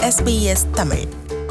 SBS Tamil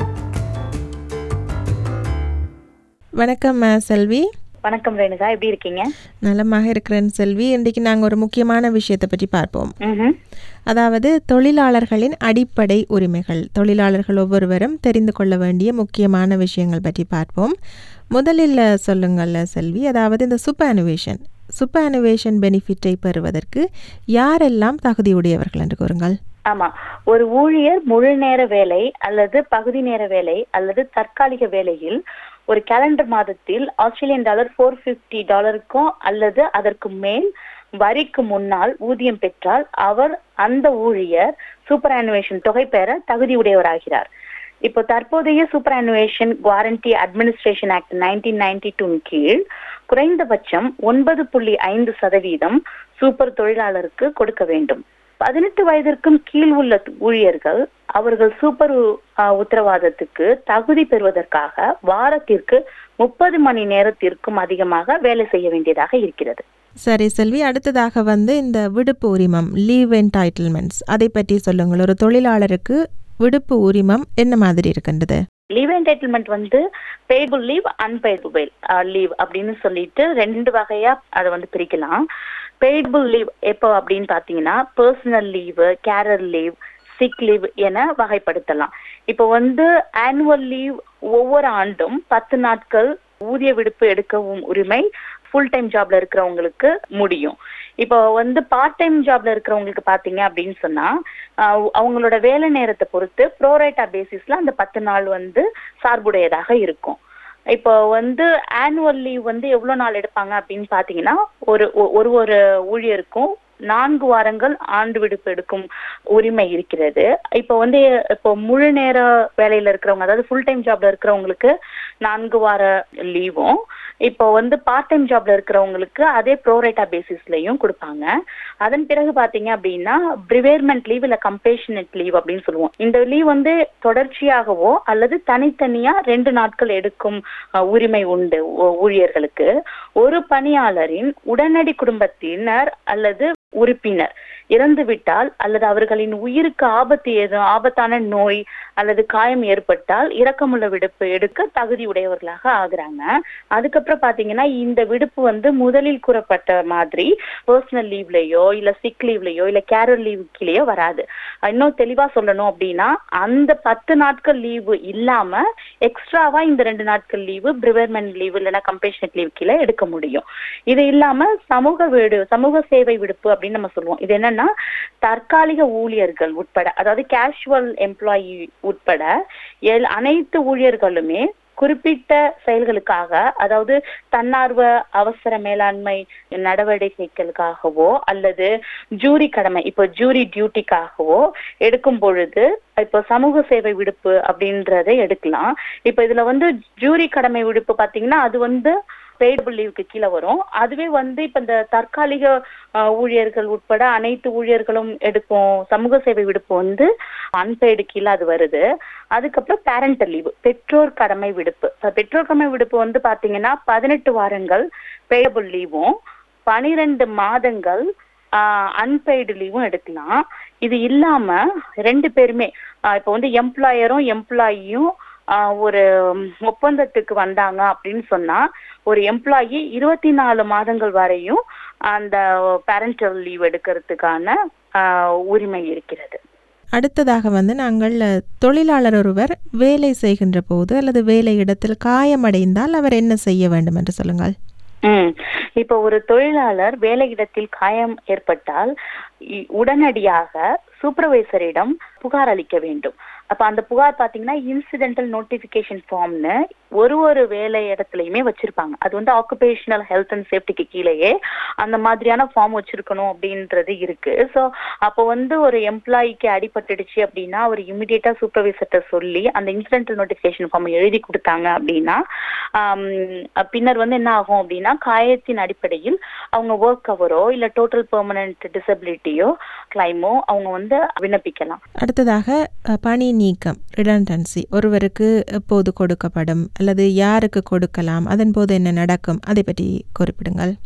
வணக்கம் அஹ், செல்வி வணக்கம் ரேணுகா எப்படி இருக்கீங்க நலமாக இருக்கிறேன் செல்வி இன்றைக்கு நாங்கள் ஒரு முக்கியமான விஷயத்தை பற்றி பார்ப்போம் ம்ஹும். அதாவது தொழிலாளர்களின் அடிப்படை உரிமைகள் தொழிலாளர்கள் ஒவ்வொருவரும் தெரிந்து கொள்ள வேண்டிய முக்கியமான விஷயங்கள் பற்றி பார்ப்போம் முதலில் அஹ், சொல்லுங்கள் அஹ், செல்வி அதாவது இந்த சூப்பர் அனுவேஷன் சூப்பர் அனுவேஷன் பெனிஃபிட்டை பெறுவதற்கு யாரெல்லாம் தகுதியுடையவர்கள் என்று கூறுங்கள் ஆமா ஒரு ஊழியர் முழு நேர வேலை அல்லது பகுதி நேர வேலை அல்லது தற்காலிக வேலையில் ஒரு கேலண்டர் மாதத்தில் ஆஸ்திரேலியன் டாலர் ஃபோர் பிப்டி டாலருக்கும் அல்லது அதற்கு மேல் வரிக்கு முன்னால் ஊதியம் பெற்றால் அவர் அந்த ஊழியர் சூப்பர் அனுவேஷன் தொகை பெற தகுதியுடையவராகிறார் இப்போ தற்போதைய superannuation guarantee administration act nineteen ninety டூன் கீழ் குறைந்தபட்சம் ஒன்பது புள்ளி ஐந்து சதவீதம் சூப்பர் தொழிலாளருக்கு கொடுக்க வேண்டும் பதினெட்டு வயதிற்கும் கீழ் உள்ள ஊழியர்கள் அவர்கள் சூப்பர் அஹ், உத்தரவாதத்துக்கு தகுதி பெறுவதற்காக வாரத்திற்கு முப்பது மணி நேரத்திற்கும் அதிகமாக வேலை செய்ய வேண்டியதாக இருக்கிறது சரி செல்வி அடுத்ததாக வந்து இந்த விடுப்பு உரிமம் லீவ் என்டைட்டில்மெண்ட்ஸ் அதை பற்றி சொல்லுங்கள் ஒரு தொழிலாளருக்கு விடுப்பு உரிமம் என்ன மாதிரி இருக்கின்றது லீவ் என்டைட்டில்மெண்ட் வந்து பேபிள் லீவ் அன்பேபிள் லீவ் அப்படின்னு சொல்லிட்டு ரெண்டு வகையா அதை வந்து பிரிக்கலாம் பேபிள் லீவ் எப்போ அப்படின்னு பாத்தீங்கன்னா personal leave carer leave sick leave என வகைப்படுத்தலாம் இப்போ வந்து ஆனுவல் லீவ் ஒவ்வொரு ஆண்டும் பத்து நாட்கள் ஊதிய விடுப்பு எடுக்கவும் உரிமை ஃபுல் டைம் ஜாப்ல இருக்கிறவங்களுக்கு முடியும் இப்போ வந்து பார்ட் டைம் ஜாப்ல இருக்கிறவங்களுக்கு பாத்தீங்க அப்படின்னு சொன்னா ஆஹ் அவங்களோட வேலை நேரத்தை பொறுத்து ப்ரோரேட்டா பேசிஸ்ல அந்த பத்து நாள் வந்து சார்புடையதாக இருக்கும் இப்போ வந்து ஆனுவல் லீவ் வந்து எவ்வளவு நாள் எடுப்பாங்க அப்படின்னு பாத்தீங்கன்னா ஒரு ஒ- ஒரு ஒரு ஊழியருக்கும் நான்கு வாரங்கள் ஆண்டு விடுப்பு எடுக்கும் உரிமை இருக்கிறது இப்போ வந்து இப்போ முழு நேர வேலையில இருக்கிறவங்க அதாவது ஃபுல் டைம் ஜாப்ல இருக்கிறவங்களுக்கு நான்கு வார லீவும் இப்போ வந்து பார்ட் டைம் ஜாப்ல இருக்கிறவங்களுக்கு அதே ப்ரோரேட்டா பேசிஸ்லயும் கொடுப்பாங்க அதன் பிறகு பாத்தீங்க அப்படின்னா ப்ரிவேர்மெண்ட் லீவ் இல்ல கம்பேஷனட் லீவ் அப்படின்னு சொல்லுவோம் இந்த லீவ் வந்து தொடர்ச்சியாகவோ அல்லது தனித்தனியா ரெண்டு நாட்கள் எடுக்கும் அஹ், உரிமை உண்டு ஊ- ஊழியர்களுக்கு ஒரு பணியாளரின் உடனடி குடும்பத்தினர் அல்லது உறுப்பினர் இறந்துவிட்டால் அல்லது அவர்களின் உயிருக்கு ஆபத்து ஏதும் ஆபத்தான நோய் அல்லது காயம் ஏற்பட்டால் இரக்கமுள்ள விடுப்பு எடுக்க தகுதி உடையவர்களாக ஆகுறாங்க அதுக்கப்புறம் பாத்தீங்கன்னா இந்த விடுப்பு வந்து முதலில் கூறப்பட்ட மாதிரி பர்சனல் லீவ்லயோ இல்ல சிக் லீவ்லயோ இல்ல கேரர் லீவ் கீழேயோ வராது இன்னும் தெளிவா சொல்லணும் அப்படின்னா அந்த பத்து நாட்கள் லீவு இல்லாம எக்ஸ்ட்ராவா இந்த ரெண்டு நாட்கள் லீவு பிரிவர்மெண்ட் லீவ் இல்லைன்னா கம்பேஷனட் லீவ் கீழே எடுக்க முடியும் இது இல்லாம சமூக வீடு சமூக சேவை விடுப்பு அப்படின்னு நம்ம சொல்லுவோம் இது என்னன்னா தற்காலிக ஊழியர்கள் உட்பட அதாவது கேஷுவல் எம்ப்ளாயி உட்பட எல்- அனைத்து ஊழியர்களுமே குறிப்பிட்ட செயல்களுக்காக அதாவது தன்னார்வ அவசர மேலாண்மை நடவடிக்கைகளுக்காகவோ அல்லது ஜூரி கடமை இப்போ ஜூரி டியூட்டிக்காகவோ எடுக்கும் பொழுது இப்போ சமூக சேவை விடுப்பு அப்படின்றதை எடுக்கலாம் இப்போ இதுல வந்து ஜூரி கடமை விடுப்பு பாத்தீங்கன்னா அது வந்து பெய்டபிள் லீவுக்கு கீழே வரும் அதுவே வந்து இப்ப இந்த தற்காலிக அஹ், ஊழியர்கள் உட்பட அனைத்து ஊழியர்களும் எடுக்கும் சமூக சேவை விடுப்பு வந்து அன்பெய்டு கீழே அது வருது அதுக்கப்புறம் பேரண்டல் லீவு பெற்றோர் கடமை விடுப்பு இப்ப பெற்றோர் கடமை விடுப்பு வந்து பாத்தீங்கன்னா பதினெட்டு வாரங்கள் பெய்டபிள் லீவும் பனிரெண்டு மாதங்கள் அன்பெய்டு லீவும் எடுக்கலாம் இது இல்லாம ரெண்டு பேருமே ஆஹ் இப்போ வந்து எம்ப்ளாயரும் எம்ப்ளாயியும் ஒரு ஒப்பந்தத்துக்கு வந்தாங்க அப்படின்னு சொன்னா ஒரு எம்ப்ளாயி இருபத்தி நாலு மாதங்கள் வரையும் அந்த பேரண்டல் லீவ் எடுக்கிறதுக்கான ஆஹ் உரிமை இருக்கிறது அடுத்ததாக வந்து நாங்கள் அஹ், தொழிலாளர் ஒருவர் வேலை செய்கின்ற போது அல்லது வேலை இடத்தில் காயமடைந்தால் அவர் என்ன செய்ய வேண்டும் என்று சொல்லுங்கள் ம் இப்போ ஒரு தொழிலாளர் வேலையிடத்தில் காயம் ஏற்பட்டால் இ- உடனடியாக சூப்பர்வைசரிடம் புகார் அளிக்க வேண்டும் அப்ப அந்த புகார் பாத்தீங்கன்னா இன்சிடென்டல் நோட்டிபிகேஷன் ஃபார்ம்னு ஒரு ஒரு வேலை இடத்துலயுமே வச்சிருப்பாங்க அது வந்து ஆக்குபேஷனல் ஹெல்த் அண்ட் சேஃப்டிக்கு கீழேயே அந்த மாதிரியான ஃபார்ம் வச்சிருக்கணும் அப்படின்றது இருக்கு ஸோ அப்போ வந்து ஒரு எம்ப்ளாயிக்கு அடிபட்டுடுச்சு அப்படின்னா அவர் இமிடியேட்டா சூப்பர்வைசர்கிட்ட சொல்லி அந்த இன்சிடென்டல் நோட்டிபிகேஷன் ஃபார்ம் எழுதி கொடுத்தாங்க அப்படின்னா ஆம், பின்னர் வந்து என்ன ஆகும் அப்படின்னா காயத்தின் அடிப்படையில் அவங்க ஒர்க் கவரோ இல்ல டோட்டல் பெர்மனன்ட் டிசபிலிட்டியோ கிளைமோ அவங்க வந்து விண்ணப்பிக்கலாம் அடுத்ததாக அஹ், பணி நீக்கம் ரிடன்டன்சி ஒருவருக்கு எப்போது கொடுக்கப்படும் அல்லது யாருக்கு கொடுக்கலாம் அதன் போது என்ன நடக்கும் அதை பற்றி குறிப்பிடுங்கள்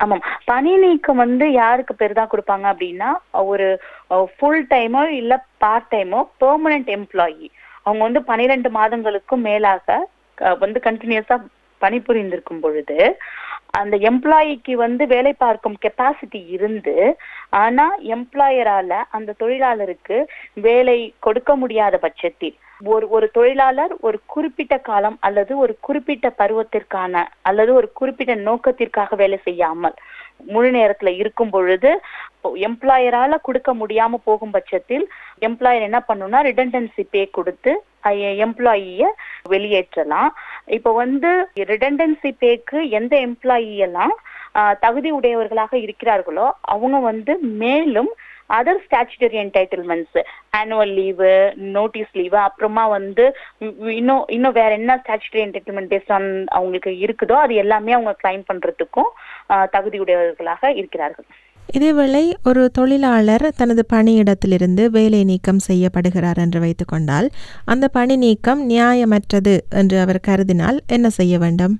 ஆமாம் பணி நீக்கம் வந்து யாருக்கு பெரிதா கொடுப்பாங்க அப்படின்னா ஒரு ஃபுல் டைமோ இல்ல பார்ட் டைமோ பெர்மனன்ட் எம்ப்ளாயி அவங்க வந்து பன்னிரெண்டு மாதங்களுக்கும் மேலாக க- வந்து கண்டினியூஸா பணிபுரிந்திருக்கும் பொழுது அந்த எம்ப்ளாயிக்கு வந்து வேலை பார்க்கும் கெப்பாசிட்டி இருந்து ஆனா எம்ப்ளாயரால அந்த தொழிலாளருக்கு வேலை கொடுக்க முடியாத பட்சத்தில் ஒரு ஒரு தொழிலாளர் ஒரு குறிப்பிட்ட காலம் அல்லது ஒரு குறிப்பிட்ட பருவத்திற்கான அல்லது ஒரு குறிப்பிட்ட நோக்கத்திற்காக வேலை செய்யாமல் முழு நேரத்துல இருக்கும் பொழுது எம்ப்ளாயரால கொடுக்க முடியாம போகும் பட்சத்தில் எம்ப்ளாயர் என்ன பண்ணும்னா ரிடண்டன்சி பே கொடுத்து எம்ப்ளாயிய வெளியேற்றலாம் இப்போ வந்து ரிடண்டன்சி பேக்கு எந்த எம்ப்ளாயி எல்லாம் ஆஹ், தகுதி உடையவர்களாக இருக்கிறார்களோ அவங்க வந்து மேலும் other statutory entitlements annual leave notice leave அப்புறமா வந்து உம் இன்னும் இன்னும் வேற என்ன ஸ்டாச்சுட்டரி என்டைட்டில்மெண்ட் பேஸ்ட் ஆன் அவங்களுக்கு இருக்குதோ அது எல்லாமே அவங்க கிளைம் பண்றதுக்கும் ஆஹ், தகுதி உடையவர்களாக இருக்கிறார்கள் இதேவேளை ஒரு தொழிலாளர் தனது பணியிடத்திலிருந்து வேலை நீக்கம் செய்யப்படுகிறார் என்று வைத்துக்கொண்டால் அந்த பணி நீக்கம் நியாயமற்றது என்று அவர் கருதினால் என்ன செய்ய வேண்டும்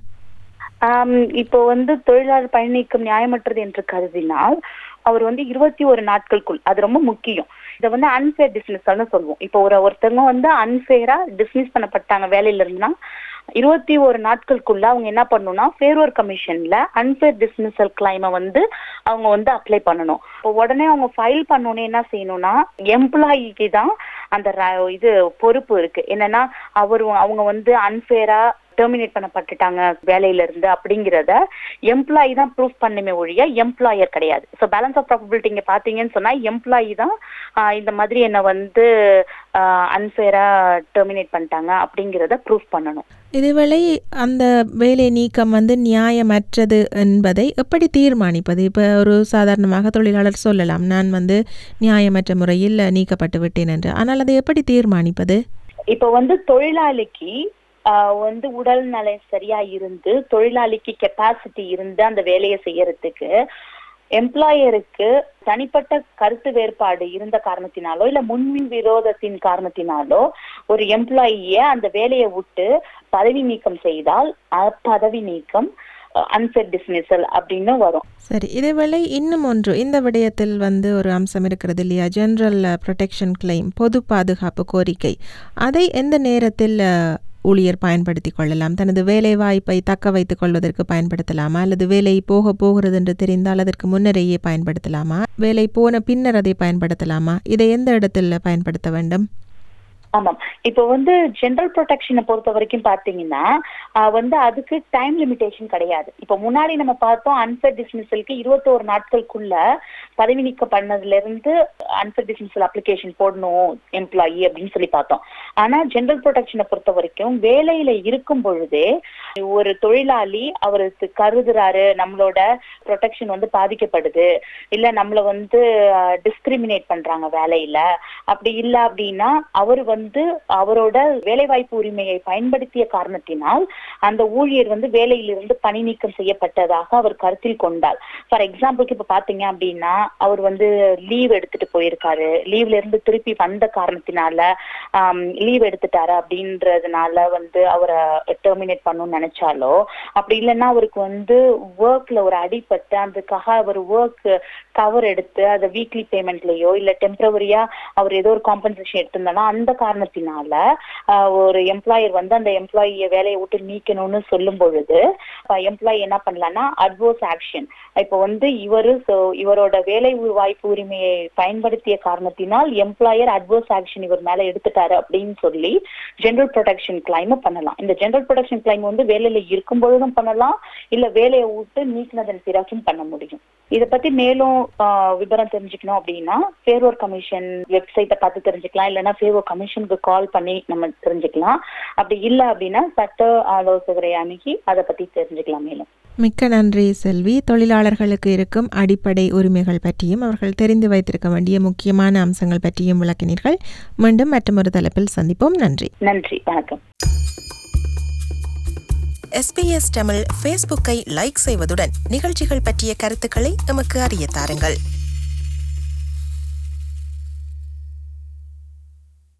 ஆம், இப்போ வந்து தொழிலாளர் பணி நீக்கம் நியாயமற்றது என்று கருதினால் அவர் வந்து இருபத்தி ஒரு நாட்களுக்குள் அது ரொம்ப முக்கியம் இதை வந்து அன்ஃபேர் டிஸ்மிஸ்ஸல்னு சொல்லுவோம் இப்போ ஒரு ஒருத்தவங்க வந்து அன்ஃபேரா டிஸ்மிஸ் பண்ணப்பட்டாங்க வேலையில இருந்தா இருபத்தி ஒரு நாட்களுக்குள்ள அவங்க என்ன பண்ணணும்னா ஃபேர்வர் கமிஷன்ல அன்ஃபேர் டிஸ்மிசல் கிளைமை வந்து அவங்க வந்து அப்ளை பண்ணணும் இப்போ உடனே அவங்க ஃபைல் பண்ணோன்னே என்ன செய்யணும்னா எம்ப்ளாயிக்கு தான் அந்த ர- இது பொறுப்பு இருக்கு என்னன்னா அவர் அவங்க வந்து அன்ஃபேரா டெர்மினேட் பண்ணப்பட்டுட்டாங்க வேலையில இருந்து அப்படிங்கிறத எம்ப்ளாயி தான் ப்ரூஃப் பண்ணுமே ஒழிய எம்ப்ளாயர் கிடையாது ஸோ பேலன்ஸ் ஆஃப் ப்ராபபிலிட்டி இங்க பாத்தீங்கன்னு சொன்னா எம்ப்ளாயி தான் ஆஹ் இந்த மாதிரி என்னை வந்து அன்ஃபேரா டெர்மினேட் பண்ணிட்டாங்க அப்படிங்கிறத ப்ரூஃப் பண்ணணும் இதேவேளை அந்த வேலை நீக்கம் வந்து நியாயமற்றது என்பதை எப்படி தீர்மானிப்பது இப்போ ஒரு சாதாரணமாக தொழிலாளர் சொல்லலாம் நான் வந்து நியாயமற்ற முறையில் நீக்கப்பட்டு விட்டேன் என்று ஆனால் அதை எப்படி தீர்மானிப்பது இப்போ வந்து தொழிலாளிக்கு ஆஹ் வந்து உடல் நலை சரியா இருந்து தொழிலாளிக்கு கெப்பாசிட்டி இருந்து அந்த வேலையை செய்யறதுக்கு எம்ப்ளாயருக்கு தனிப்பட்ட கருத்து வேறுபாடு இருந்த காரணத்தினாலோ இல்ல முன்மின் விரோதத்தின் காரணத்தினாலோ ஒரு எம்ப்ளாயிய அந்த வேலையை விட்டு பதவி நீக்கம் செய்தால் அப்பதவி நீக்கம் அன்செட் டிஸ்மிசல் அப்படின்னு வரும் சரி இதேவேளை இன்னும் ஒன்று இந்த விடயத்தில் வந்து ஒரு அம்சம் இருக்கிறது இல்லையா ஜெனரல் ப்ரொடெக்ஷன் கிளைம் பொது பாதுகாப்பு கோரிக்கை அதை எந்த நேரத்தில் அஹ், ஊழியர் பயன்படுத்தி கொள்ளலாம் தனது வேலை வாய்ப்பை தக்க வைத்துக் கொள்வதற்கு பயன்படுத்தலாமா அல்லது வேலை போக போகிறது என்று தெரிந்தால் அதற்கு முன்னரேயே பயன்படுத்தலாமா வேலை போன பின்னர் அதை பயன்படுத்தலாமா இதை எந்த இடத்தில் பயன்படுத்த வேண்டும் ஆமாம் இப்போ வந்து ஜெனரல் ப்ரொடெக்ஷனை பொறுத்த வரைக்கும் பாத்தீங்கன்னா ஆஹ் வந்து அதுக்கு டைம் லிமிடேஷன் கிடையாது இப்போ முன்னாடி நம்ம பார்த்தோம் அன்ஃபேர் டிஸ்மிசலுக்கு இருபத்தோரு நாட்களுக்குள்ள பதவி நீக்கம் பண்ணதுல இருந்து அன்ஃபேர் டிஸ்மிசல் அப்ளிகேஷன் போடணும் எம்ப்ளாயி அப்படின்னு சொல்லி பார்த்தோம் ஆனா ஜெனரல் ப்ரொடெக்ஷனை பொறுத்த வரைக்கும் வேலையில இருக்கும் பொழுதே ஒரு தொழிலாளி அவருக்கு கருதுறாரு நம்மளோட ப்ரொடெக்ஷன் வந்து பாதிக்கப்படுது இல்ல நம்மள வந்து டிஸ்கிரிமினேட் பண்றாங்க வேலையில அப்படி இல்ல அப்படின்னா அவர் வந்து அவரோட வேலைவாய்ப்பு உரிமையை பயன்படுத்திய காரணத்தினால் அந்த ஊழியர் வந்து வேலையிலிருந்து பணி நீக்கம் செய்யப்பட்டதாக அவர் கருத்தில் கொண்டார் ஃபார் எக்ஸாம்பிளுக்கு இப்ப பாத்தீங்க அப்படின்னா அவர் வந்து லீவ் எடுத்துட்டு போயிருக்காரு லீவ்ல இருந்து திருப்பி வந்த காரணத்தினால லீவ் எடுத்துட்டாரு அப்படின்றதுனால வந்து அவரை டெர்மினேட் பண்ணணும்னு நினைச்சாலோ அப்படி இல்லைன்னா அவருக்கு வந்து ஒர்க்ல ஒரு அடிபட்டு அதுக்காக அவர் ஒர்க் கவர் எடுத்து அதை வீக்லி பேமெண்ட்லயோ இல்ல டெம்பரவரியா அவர் ஏதோ ஒரு காம்பன்சேஷன் எடுத்திருந்தாலும் அந்த காரணத்தினால ஆஹ், ஒரு எம்ப்ளாயர் வந்து அந்த எம்ப்ளாயிய வேலையை விட்டு நீக்கணும்னு சொல்லும் பொழுது எம்ப்ளாயி என்ன பண்ணலாம்னா அட்வர்ஸ் ஆக்ஷன் இப்போ வந்து இவரு so இவரோட வேலை உ- வாய்ப்பு உரிமையை பயன்படுத்திய காரணத்தினால் எம்ப்ளாயர் அட்வர்ஸ் ஆக்ஷன் இவர் மேல எடுத்துட்டாரு அப்படின்னு சொல்லி ஜெனரல் ப்ரொடெக்ஷன் கிளைம் பண்ணலாம் இந்த ஜெனரல் ப்ரொடெக்ஷன் கிளைம் வந்து வேலையில இருக்கும் பொழுதும் பண்ணலாம் இல்ல வேலையை விட்டு நீக்கினதன் பிறகும் பண்ண முடியும் இத பத்தி மேலும் ஆஹ், விவரம் தெரிஞ்சுக்கணும் அப்படின்னா ஃபேர்வர் கமிஷன் வெப்சைட்டை பார்த்து தெரிஞ்சுக்கலாம் இல்லைன்னா ஃபேர்வர் கமிஷனுக்கு கால் பண்ணி நம்ம தெரிஞ்சுக்கலாம் அப்படி இல்ல அப்படின்னா சட்ட ஆலோசகரை அணுகி அதை பத்தி தெரிஞ்சுக்கலாம் மேலும் மிக்க நன்றி செல்வி தொழிலாளர்களுக்கு இருக்கும் அடிப்படை உரிமைகள் பற்றியும் அவர்கள் தெரிந்து வைத்திருக்க வேண்டிய முக்கியமான அம்சங்கள் பற்றியும் விளக்கினீர்கள் மீண்டும் மற்றொரு தலைப்பில் சந்திப்போம் நன்றி நன்றி வணக்கம் எஸ்பிஎஸ் தமிழ் ஃபேஸ்புக்கை லைக் செய்வதுடன் நிகழ்ச்சிகள் பற்றிய கருத்துக்களை எமக்கு அறிய தாருங்கள்